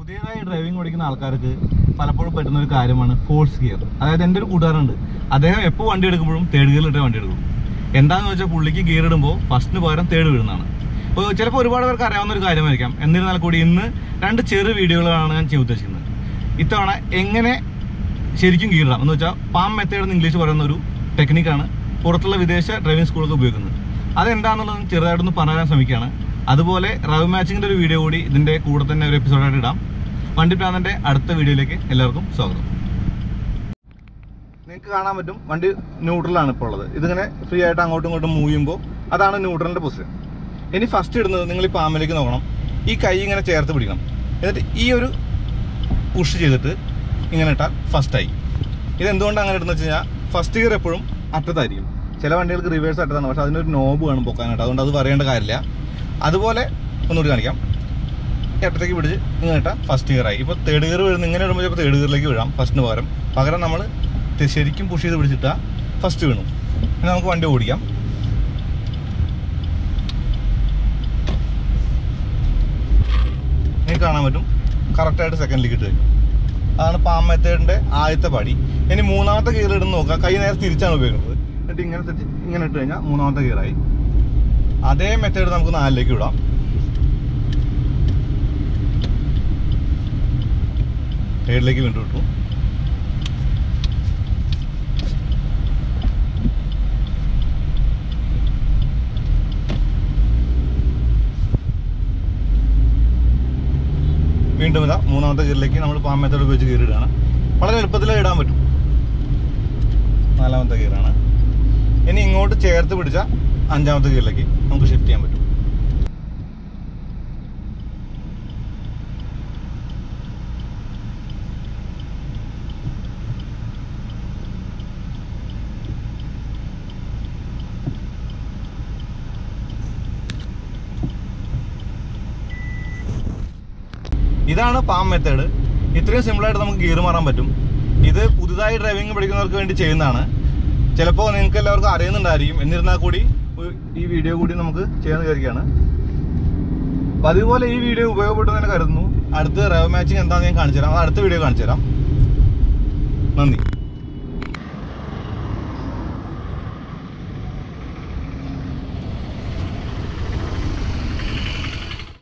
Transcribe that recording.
പുതിയതായി ഡ്രൈവിംഗ് പഠിക്കുന്ന ആൾക്കാർക്ക് പലപ്പോഴും പറ്റുന്ന ഒരു കാര്യമാണ് ഫോഴ്സ് ഗിയർ അതായത് എൻ്റെ ഒരു കൂട്ടുകാരുണ്ട് അദ്ദേഹം എപ്പോൾ വണ്ടി എടുക്കുമ്പോഴും തേർഡ് ഗിയറിലിട്ടേ വണ്ടി എടുക്കും എന്താണെന്ന് വെച്ചാൽ പുള്ളിക്ക് ഗിയർ ഇടുമ്പോൾ ഫസ്റ്റിന് പകരം തേർഡ് വീഴുന്നതാണ് അപ്പോൾ ചിലപ്പോൾ ഒരുപാട് പേർക്ക് അറിയാവുന്ന ഒരു കാര്യമായിരിക്കാം എന്നിരുന്നാൽ കൂടി ഇന്ന് രണ്ട് ചെറു വീഡിയോകളാണ് ഞാൻ ചെയ്യാൻ ഉദ്ദേശിക്കുന്നത് ഇത്തവണ എങ്ങനെ ശരിക്കും ഗിയർ ഇടാം എന്ന് വെച്ചാൽ പാം മെത്തേഡ് എന്ന് ഇംഗ്ലീഷ് പറയുന്ന ഒരു ടെക്നിക്കാണ് പുറത്തുള്ള വിദേശ ഡ്രൈവിംഗ് സ്കൂളൊക്കെ ഉപയോഗിക്കുന്നത് അതെന്താണെന്നുള്ളത് ചെറുതായിട്ടൊന്ന് പറയാൻ ശ്രമിക്കുകയാണ് അതുപോലെ റവ് മാച്ചിങ്ങിന്റെ ഒരു വീഡിയോ കൂടി ഇതിന്റെ കൂടെ തന്നെ ഒരു എപ്പിസോഡായിട്ട് ഇടാം വണ്ടി പ്രാന്തന്റെ അടുത്ത വീഡിയോയിലേക്ക് എല്ലാവർക്കും സ്വാഗതം നിങ്ങൾക്ക് കാണാൻ പറ്റും വണ്ടി ന്യൂട്രലാണ് ഇപ്പോൾ ഉള്ളത് ഇതിങ്ങനെ ഫ്രീ ആയിട്ട് അങ്ങോട്ടും ഇങ്ങോട്ടും മൂവ് ചെയ്യുമ്പോൾ അതാണ് ന്യൂട്രലിന്റെ പൊസിഷൻ ഇനി ഫസ്റ്റ് ഇടുന്നത് നിങ്ങൾ ഈ പാമ്പിലേക്ക് നോക്കണം ഈ കൈ ഇങ്ങനെ ചേർത്ത് പിടിക്കണം എന്നിട്ട് ഈ ഒരു പുഷ് ചെയ്തിട്ട് ഇങ്ങനെ ഇട്ടാൽ ഫസ്റ്റായി ഇത് എന്തുകൊണ്ട് അങ്ങനെ ഇടുന്നത് വെച്ച് കഴിഞ്ഞാൽ ഫസ്റ്റ് ഗിയർ എപ്പോഴും അറ്റത്തായിരിക്കും ചില വണ്ടികൾക്ക് റിവേഴ്സ് അറ്റത്താണ് പക്ഷെ അതിനൊരു നോബ് വേണം പൊക്കാനായിട്ട് അതുകൊണ്ട് അത് പറയേണ്ട കാര്യമില്ല അതുപോലെ ഒന്നുകൂടി കാണിക്കാം ഈ അറ്റത്തേക്ക് പിടിച്ച് ഇങ്ങനെ ഇട്ടാൽ ഫസ്റ്റ് ഗിയർ ആയി ഇപ്പോൾ തേർഡ് ഗിയർ വീഴുന്ന ഇങ്ങനെ ഇടുമ്പോൾ ചിലപ്പോൾ തേർഡ് ഗിയറിലേക്ക് വീഴാം ഫസ്റ്റിന് പകരം പകരം നമ്മൾ ശരിക്കും പുഷ് ചെയ്ത് പിടിച്ചിട്ടാൽ ഫസ്റ്റ് വീണു ഇനി നമുക്ക് വണ്ടി ഓടിക്കാം നിങ്ങൾക്ക് കാണാൻ പറ്റും കറക്റ്റായിട്ട് സെക്കൻഡിലേക്ക് ഇട്ട് കഴിഞ്ഞു അതാണ് പാം മെത്തേഡിന്റെ ആദ്യത്തെ പടി ഇനി മൂന്നാമത്തെ ഗിയർ ഇടുന്ന നോക്കാം കൈ നേരെ തിരിച്ചാണ് ഉപയോഗിക്കുന്നത് എന്നിട്ട് ഇങ്ങനെ തിരിച്ച് ഇങ്ങനെ ഇട്ട് കഴിഞ്ഞാൽ മൂന്നാമത്തെ ഗിയറായി അതേ മെത്തേഡ് നമുക്ക് നാലിലേക്ക് വിടാം ഏഴിലേക്ക് വീണ്ടും ഇട്ടു വീണ്ടും ഇതാ മൂന്നാമത്തെ ഗിയറിലേക്ക് നമ്മൾ പാം മെത്തേഡ് ഉപയോഗിച്ച് ഗിയർ ഇടുകയാണ് വളരെ എളുപ്പത്തിൽ ഇടാൻ പറ്റും നാലാമത്തെ ഗിയറാണ് ഇനി ഇങ്ങോട്ട് ചേർത്ത് പിടിച്ച അഞ്ചാമത്തെ ഗിയറിലേക്ക് നമുക്ക് ഷിഫ്റ്റ് ചെയ്യാൻ പറ്റും ഇതാണ് പാം മെത്തേഡ് ഇത്രയും സിമ്പിളായിട്ട് നമുക്ക് ഗിയർ മാറാൻ പറ്റും ഇത് പുതുതായി ഡ്രൈവിംഗ് പഠിക്കുന്നവർക്ക് വേണ്ടി ചെയ്യുന്നതാണ് ചിലപ്പോൾ നിങ്ങൾക്ക് എല്ലാവർക്കും അറിയുന്നുണ്ടായിരിക്കും എന്നിരുന്നാൽ കൂടി ഒരു- ഈ വീഡിയോ കൂടി നമുക്ക് ചെയ്യാൻ വിചാരിക്കുകയാണ് അപ്പോൾ അതുപോലെ ഈ വീഡിയോ ഉപയോഗപ്പെട്ടെന്ന് തന്നെ കരുതുന്നു അടുത്ത റവ് മാച്ചിങ് എന്താണെന്ന് ഞാൻ കാണിച്ചു തരാം അത് അടുത്ത വീഡിയോ കാണിച്ചു തരാം നന്ദി